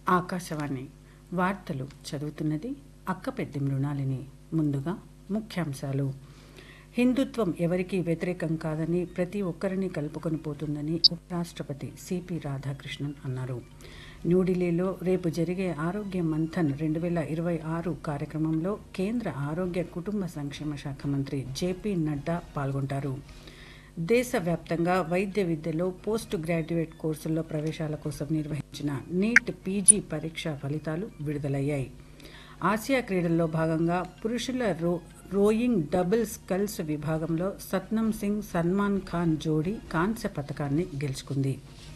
ఆకాశవాణి వార్తలు చదువుతున్నది అక్క పెద్ది మృణాలిని ముందుగా ముఖ్యాంశాలు హిందుత్వం ఎవరికీ వ్యతిరేకం కాదని ప్రతి ఒక్కరిని కలుపుకొని పోతుందని ఉపరాష్ట్రపతి సిపి రాధాకృష్ణన్ అన్నారు న్యూఢిల్లీలో రేపు జరిగే ఆరోగ్య మంథన్ రెండు వేల ఇరవై ఆరు కార్యక్రమంలో కేంద్ర ఆరోగ్య కుటుంబ సంక్షేమ శాఖ మంత్రి జేపీ నడ్డా పాల్గొంటారు దేశవ్యాప్తంగా వైద్య విద్యలో పోస్ట్ గ్రాడ్యుయేట్ కోర్సుల్లో ప్రవేశాల కోసం నిర్వహించిన నీట్ పీజీ పరీక్ష ఫలితాలు విడుదలయ్యాయి ఆసియా క్రీడల్లో భాగంగా పురుషుల రో రోయింగ్ డబుల్ స్కల్స్ విభాగంలో సత్నం సింగ్ సల్మాన్ ఖాన్ జోడీ కాంస్య పథకాన్ని గెలుచుకుంది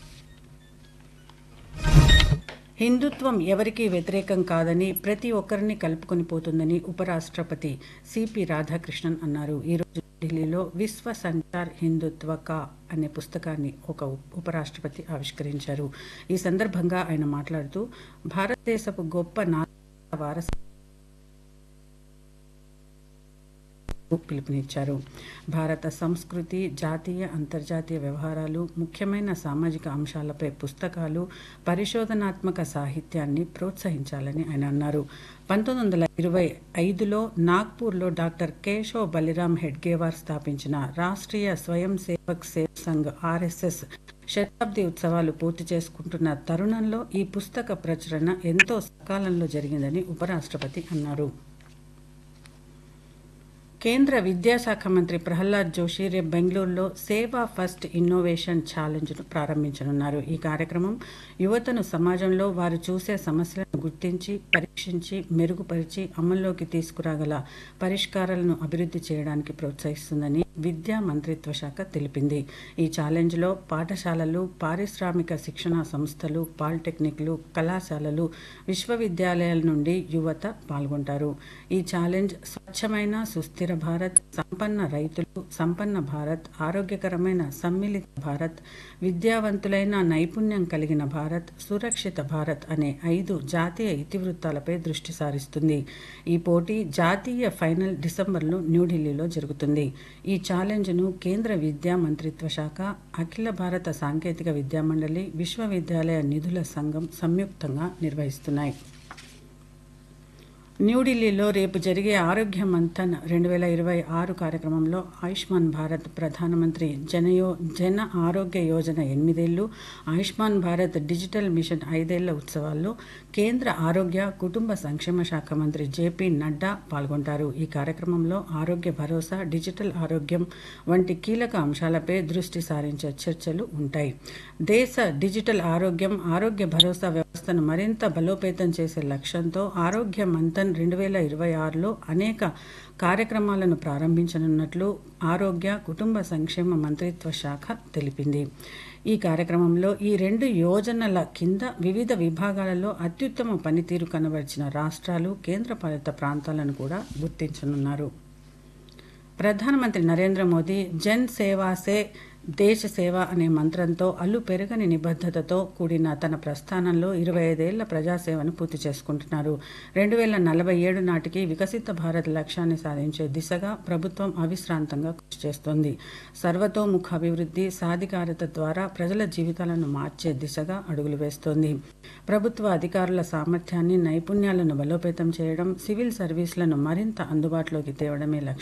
హిందుత్వం ఎవరికీ వ్యతిరేకం కాదని ప్రతి ఒక్కరిని కలుపుకొని పోతుందని ఉపరాష్ట్రపతి సిపి రాధాకృష్ణన్ అన్నారు ఈరోజు ఢిల్లీలో విశ్వ సంచార్ హిందుత్వ కా అనే పుస్తకాన్ని ఒక ఉపరాష్ట్రపతి ఆవిష్కరించారు ఈ సందర్భంగా ఆయన మాట్లాడుతూ భారతదేశపు గొప్ప నాగరిక వారస పిలుపునిచ్చారు భారత సంస్కృతి జాతీయ అంతర్జాతీయ వ్యవహారాలు ముఖ్యమైన సామాజిక అంశాలపై పుస్తకాలు పరిశోధనాత్మక సాహిత్యాన్ని ప్రోత్సహించాలని ఆయన అన్నారు పంతొమ్మిది వందల ఇరవై ఐదులో నాగ్పూర్లో డాక్టర్ కేశవ్ బలిరామ్ హెడ్గేవార్ స్థాపించిన రాష్ట్రీయ స్వయం సేవక్ సేవ్ సంఘ్ ఆర్ఎస్ఎస్ శతాబ్ది ఉత్సవాలు పూర్తి చేసుకుంటున్న తరుణంలో ఈ పుస్తక ప్రచురణ ఎంతో సకాలంలో జరిగిందని ఉపరాష్ట్రపతి అన్నారు కేంద్ర విద్యాశాఖ మంత్రి ప్రహ్లాద్ జోషి రేపు బెంగళూరులో సేవా ఫస్ట్ ఇన్నోవేషన్ ఛాలెంజ్ను ప్రారంభించనున్నారు ఈ కార్యక్రమం యువతను సమాజంలో వారు చూసే సమస్యలను గుర్తించి పరీక్షించి మెరుగుపరిచి అమల్లోకి తీసుకురాగల పరిష్కారాలను అభివృద్ధి చేయడానికి ప్రోత్సహిస్తుందని విద్యా మంత్రిత్వ శాఖ తెలిపింది ఈ ఛాలెంజ్లో పాఠశాలలు పారిశ్రామిక శిక్షణా సంస్థలు పాలిటెక్నిక్లు కళాశాలలు విశ్వవిద్యాలయాల నుండి యువత పాల్గొంటారు ఈ ఛాలెంజ్ స్వచ్ఛమైన సుస్థిర భారత్ సంపన్న రైతులు సంపన్న భారత్ ఆరోగ్యకరమైన సమ్మిళిత భారత్ విద్యావంతులైన నైపుణ్యం కలిగిన భారత్ సురక్షిత భారత్ అనే ఐదు జాతీయ ఇతివృత్తాలపై దృష్టి సారిస్తుంది ఈ పోటీ జాతీయ ఫైనల్ డిసెంబర్లో న్యూఢిల్లీలో జరుగుతుంది ఈ ఛాలెంజ్ను కేంద్ర విద్యా మంత్రిత్వ శాఖ అఖిల భారత సాంకేతిక విద్యామండలి విశ్వవిద్యాలయ నిధుల సంఘం సంయుక్తంగా నిర్వహిస్తున్నాయి న్యూఢిల్లీలో రేపు జరిగే ఆరోగ్య మంథన్ రెండు వేల ఇరవై ఆరు కార్యక్రమంలో ఆయుష్మాన్ భారత్ ప్రధానమంత్రి జనయో జన ఆరోగ్య యోజన ఎనిమిదేళ్లు ఆయుష్మాన్ భారత్ డిజిటల్ మిషన్ ఐదేళ్ల ఉత్సవాల్లో కేంద్ర ఆరోగ్య కుటుంబ సంక్షేమ శాఖ మంత్రి జేపీ నడ్డా పాల్గొంటారు ఈ కార్యక్రమంలో ఆరోగ్య భరోసా డిజిటల్ ఆరోగ్యం వంటి కీలక అంశాలపై దృష్టి సారించే చర్చలు ఉంటాయి దేశ డిజిటల్ ఆరోగ్యం ఆరోగ్య భరోసా వ్యవస్థను మరింత బలోపేతం చేసే లక్ష్యంతో ఆరోగ్య మంథన్ రెండు వేల ఇరవై ఆరులో అనేక కార్యక్రమాలను ప్రారంభించనున్నట్లు ఆరోగ్య కుటుంబ సంక్షేమ మంత్రిత్వ శాఖ తెలిపింది ఈ కార్యక్రమంలో ఈ రెండు యోజనల కింద వివిధ విభాగాలలో అత్యుత్తమ పనితీరు కనబరిచిన రాష్ట్రాలు కేంద్రపాలిత ప్రాంతాలను కూడా గుర్తించనున్నారు ప్రధానమంత్రి నరేంద్ర మోదీ జన్ సేవా సే దేశ సేవ అనే మంత్రంతో అల్లు పెరగని నిబద్ధతతో కూడిన తన ప్రస్థానంలో ఇరవై ఐదేళ్ల ప్రజాసేవను పూర్తి చేసుకుంటున్నారు రెండు వేల నలభై ఏడు నాటికి వికసిత భారత్ లక్ష్యాన్ని సాధించే దిశగా ప్రభుత్వం అవిశ్రాంతంగా కృషి చేస్తోంది సర్వతోముఖ అభివృద్ధి సాధికారత ద్వారా ప్రజల జీవితాలను మార్చే దిశగా అడుగులు వేస్తోంది ప్రభుత్వ అధికారుల సామర్థ్యాన్ని నైపుణ్యాలను బలోపేతం చేయడం సివిల్ సర్వీసులను మరింత అందుబాటులోకి తేవడమే లక్ష్యం